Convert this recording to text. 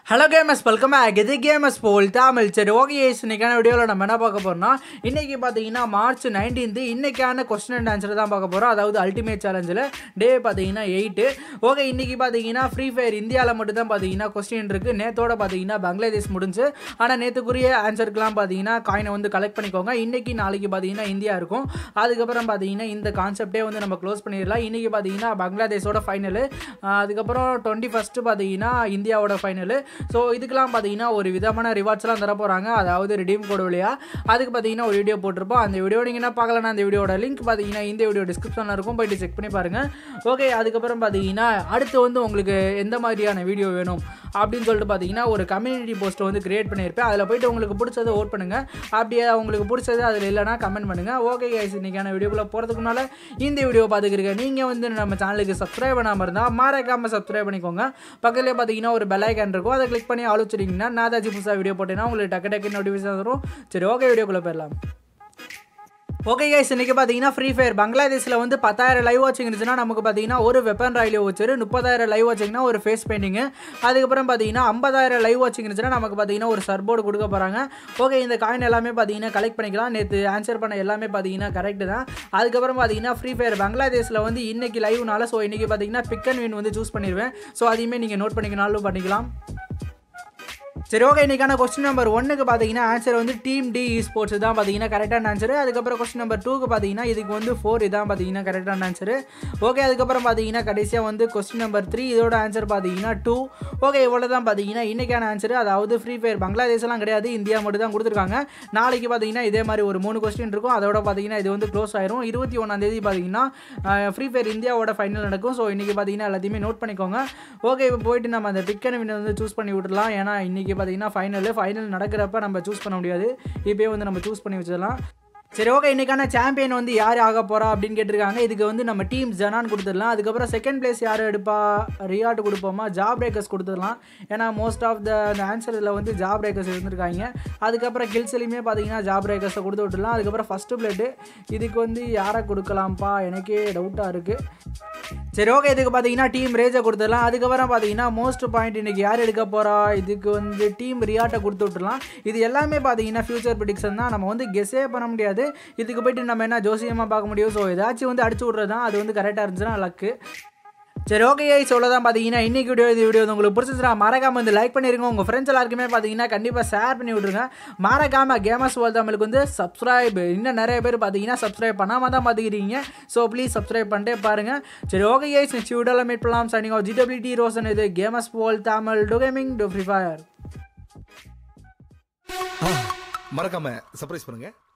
hello gamers welcome back இது gamers போல் தமிழ் சரி ஓகே இன்னைக்கான வீடியோவில் நம்ம என்ன பார்க்க போறோம்னா இன்னைக்கு பார்த்தீங்கன்னா மார்ச் நைன்டீன்த்து இன்னைக்கான கொஸ்டின் அண்ட் ஆன்சர் தான் பார்க்க போகிறோம் அதாவது அல்டிமேட் சேலஞ்சில் டே பார்த்தீங்கன்னா எயிட்டு ஓகே இன்னைக்கு பார்த்தீங்கன்னா ஃப்ரீ ஃபயர் இந்தியாவில் மட்டும் தான் பார்த்தீங்கன்னா கொஸ்டின் இருக்குது நேத்தோட பார்த்தீங்கன்னா பங்களாதேஷ் முடிஞ்சு ஆனால் நேற்றுக்குரிய ஆன்சருக்குலாம் பார்த்தீங்கன்னா காயினை வந்து கலெக்ட் பண்ணிக்கோங்க இன்னைக்கு நாளைக்கு பார்த்தீங்கன்னா இந்தியா இருக்கும் அதுக்கப்புறம் பார்த்தீங்கன்னா இந்த கான்செப்டே வந்து நம்ம க்ளோஸ் பண்ணிடலாம் இன்னைக்கு பார்த்தீங்கன்னா பங்களாதேஷோட ஃபைனலு அதுக்கப்புறம் டுவெண்ட்டி ஃபஸ்ட்டு பார்த்தீங்கன்னா இந்தியாவோட ஃபைனலு ஸோ இதுக்கெல்லாம் பார்த்தீங்கன்னா ஒரு விதமான ரிவார்ட்ஸ்லாம் தர போகிறாங்க அதாவது ரிடீம் கோடு வழியா அதுக்கு பார்த்தீங்கன்னா ஒரு வீடியோ போட்டிருப்போம் அந்த வீடியோ நீங்கள் என்ன பார்க்கலன்னா அந்த வீடியோட லிங்க் பார்த்தீங்கன்னா இந்த வீடியோ டிஸ்கிரிப்ஷனில் இருக்கும் போயிட்டு செக் பண்ணி பாருங்கள் ஓகே அதுக்கப்புறம் பார்த்தீங்கன்னா அடுத்து வந்து உங்களுக்கு எந்த மாதிரியான வீடியோ வேணும் அப்படின்னு சொல்லிட்டு பார்த்தீங்கன்னா ஒரு கம்யூனிட்டி போஸ்ட்டை வந்து கிரியேட் பண்ணியிருப்பேன் அதில் போயிட்டு உங்களுக்கு பிடிச்சதை ஓட் பண்ணுங்கள் அப்படியே உங்களுக்கு பிடிச்சது அதில் இல்லைனா கமெண்ட் பண்ணுங்கள் ஓகே கைஸ் இன்றைக்கான வீடியோக்குள்ளே போகிறதுக்கு முன்னால் இந்த வீடியோ பார்த்துக்கிறீங்க நீங்கள் வந்து நம்ம சேனலுக்கு சப்ஸ்கிரைப் பண்ணாமல் இருந்தால் மறக்காமல் சப்ஸ்கிரைப் பண்ணிக்கோங்க பக்கத்துலேயே பார்த்தீங்கன்னா ஒரு பெல் ஐக்கான் இருக்கும் அதை கிளிக் பண்ணி ஆலோசிச்சிங்கன்னா நான் ஏதாச்சும் புதுசாக வீடியோ போட்டேன்னா உங்களுக்கு டக்கு டக்கு நோட்டிஃபிகேஷன் வரும் சரி ஓகே வீடியோக்குள்ளே போயிடலாம் ஓகே கைஸ் இன்றைக்கி பார்த்தீங்கன்னா ஃப்ரீ ஃபயர் பங்களாதேஷில் வந்து பத்தாயிரம் லைவ் வாட்சிங் இருந்துச்சுன்னா நமக்கு பார்த்தீங்கன்னா ஒரு வெப்பன் ராயிலோ வச்சு முப்பதாயிரம் லைவ் வாட்சிங்னா ஒரு ஃபேஸ் பெயிண்டிங்கு அதுக்கப்புறம் பார்த்தீங்கன்னா ஐம்பதாயிரம் லைவ் வாட்சிங் இருந்துச்சுன்னா நமக்கு பார்த்தீங்கன்னா ஒரு சர்போர்டு கொடுக்க போகிறாங்க ஓகே இந்த காயின் எல்லாமே பார்த்தீங்கன்னா கலெக்ட் பண்ணிக்கலாம் நேற்று ஆன்சர் பண்ண எல்லாமே பார்த்தீங்கன்னா கரெக்டு தான் அதுக்கப்புறம் பார்த்தீங்கன்னா ஃப்ரீ ஃபயர் பங்களாதேஷில் வந்து இன்னைக்கு லைவ்னால ஸோ இன்றைக்கி பார்த்தீங்கன்னா பிக் அண்ட் வின் வந்து சூஸ் பண்ணிடுவேன் ஸோ அதையுமே நீங்கள் நோட் பண்ணிக்கனாலும் பண்ணிக்கலாம் சரி ஓகே இன்றைக்கான கொஸ்டின் நம்பர் ஒன்றுக்கு பார்த்தீங்கன்னா ஆன்சர் வந்து டீம் டி ஸ்போர்ட்ஸ் தான் பார்த்தீங்கன்னா கரெக்டான ஆன்சர் அதுக்கப்புறம் கொஸ்டின் நம்பர் டூக்கு பார்த்தீங்கன்னா இதுக்கு வந்து ஃபோர் இதான் பார்த்தீங்கன்னா கரெக்டான ஆன்சர் ஓகே அதுக்கப்புறம் பார்த்தீங்கன்னா கடைசியாக வந்து கொஸ்டின் நம்பர் த்ரீ இதோட ஆன்சர் பார்த்தீங்கன்னா டூ ஓகே இவ்வளோ தான் பார்த்தீங்கன்னா இன்றைக்கான ஆன்சர் அதாவது ஃப்ரீ ஃபயர் பங்களாதேஷ்லாம் கிடையாது இந்தியா மட்டும் தான் கொடுத்துருக்காங்க நாளைக்கு பார்த்தீங்கன்னா இதே மாதிரி ஒரு மூணு கொஸ்டின் இருக்கும் அதோட பார்த்தீங்கன்னா இது வந்து க்ளோஸ் ஆயிரும் இருபத்தி ஒன்றாந்தேதி பார்த்தீங்கன்னா ஃப்ரீ ஃபயர் இந்தியாவோட ஃபைனல் நடக்கும் ஸோ இன்றைக்கி பார்த்தீங்கன்னா எல்லாத்தையுமே நோட் பண்ணிக்கோங்க ஓகே இப்போ போயிட்டு நம்ம அந்த பிக் அண்ட் வின் வந்து சூஸ் பண்ணி விட்டுலாம் ஏன்னா இன்றைக்கி பார்த்தீங்கன்னா ஃபைனலு ஃபைனல் நடக்கிறப்ப நம்ம சூஸ் பண்ண முடியாது இப்போயே வந்து நம்ம சூஸ் பண்ணி வச்சிடலாம் சரி ஓகே இன்றைக்கான சாம்பியன் வந்து யார் ஆக போகிறா அப்படின்னு கேட்டிருக்காங்க இதுக்கு வந்து நம்ம டீம் ஜனான் கொடுத்துடலாம் அதுக்கப்புறம் செகண்ட் பிளேஸ் யார் எடுப்பா ரியாட் கொடுப்போமா ஜாப் பிரேக்கர்ஸ் கொடுத்துடலாம் ஏன்னா மோஸ்ட் ஆஃப் த அந்த ஆன்சரில் வந்து ஜாப் பிரேக்கர்ஸ் இருந்திருக்காங்க அதுக்கப்புறம் கில்ஸ்லையுமே பார்த்தீங்கன்னா ஜாப் பிரேக்கர்ஸை கொடுத்து விட்டுலாம் அதுக்கப்புறம் ஃபஸ்ட்டு பிளேட்டு இதுக்கு வந்து யாரை கொடுக்கலாம்ப்பா எனக்கே டவுட்டாக இருக்குது சரி ஓகே இதுக்கு பார்த்தீங்கன்னா டீம் ரேஜை கொடுத்துடலாம் அதுக்கப்புறம் பார்த்தீங்கன்னா மோஸ்ட் பாயிண்ட் இன்றைக்கி யார் எடுக்க போகிறா இதுக்கு வந்து டீம் ரியாட்டை கொடுத்து விட்டுலாம் இது எல்லாமே பார்த்தீங்கன்னா ஃபியூச்சர் ப்ரிடிக்ஷன் தான் நம்ம வந்து கெஸ்ஸே பண்ண முடியாது இதுக்கு போயிட்டு நம்ம என்ன ஜோசியமாக பார்க்க முடியும் ஸோ ஏதாச்சும் வந்து அடிச்சு விட்றது தான் அது வந்து கரெக்டாக இருந்துச்சுன்னா லக்கு சரி ஓகே சொல்ல தான் பார்த்தீங்கன்னா இன்றைக்கி வீடியோ இந்த வீடியோ உங்களுக்கு பிடிச்சிச்சுனா மறக்காமல் வந்து லைக் பண்ணிருங்க உங்கள் ஃப்ரெண்ட்ஸ் எல்லாருக்குமே பார்த்தீங்கன்னா கண்டிப்பாக ஷேர் பண்ணி விட்ருங்க மறக்காமல் கேமஸ் வேர்ல்ட் தமிழுக்கு வந்து சப்ஸ்கிரைப் இன்னும் நிறைய பேர் பார்த்தீங்கன்னா சப்ஸ்கிரைப் பண்ணாமல் தான் பார்த்துக்கிறீங்க ஸோ ப்ளீஸ் சப்ஸ்கிரைப் பண்ணிட்டே பாருங்கள் சரி ஓகே கைஸ் நெக்ஸ்ட் வீடியோவில் மீட் பண்ணலாம் சனிங் ஜிடபிள்யூடி ரோசன் இது gamers world Tamil to gaming to Free Fire மறக்காம சர்ப்ரைஸ் பண்ணுங்க